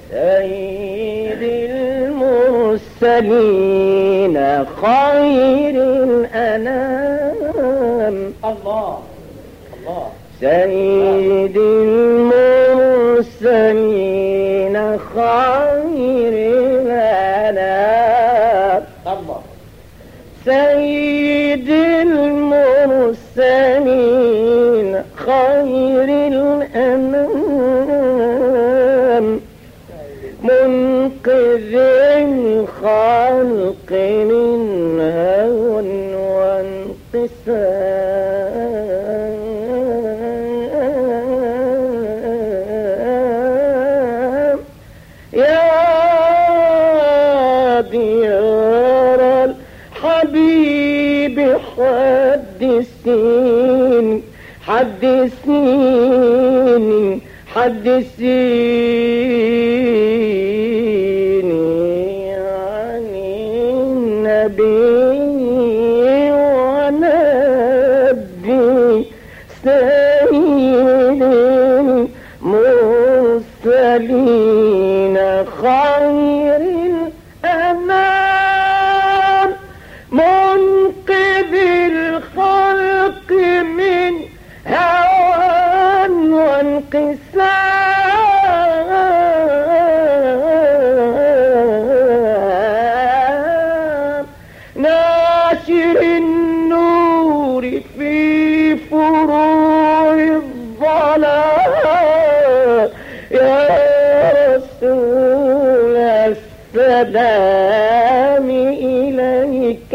سيد المرسلين خير الأنام الله الله سيد المرسلين خير الأنام الله سيد المرسلين خير الأنام منقذ الخلق من هوى وانقسام يا ديار الحبيب حدثيني حدثيني حدثيني عن النبي ونبي سيد المرسلين خير الأنام منقذ الخلق من هوى وانقسام ناشر النور في فروع الظلام يا رسول السلام إليك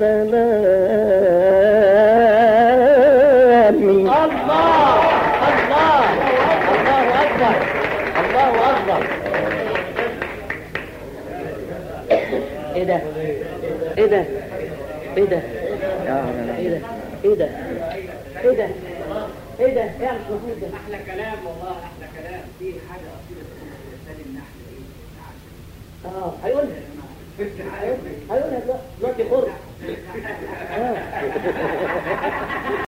سلامي الله الله الله أكبر الله أكبر ايه ده ايه ده ايه ده ايه ده ايه ده ايه ده ايه ده ايه مش محمود ده احلى كلام والله احلى كلام في حاجه اصيله اسمها لسان النحل ايه اه هيقولها هيقولها دلوقتي دلوقتي خرج اه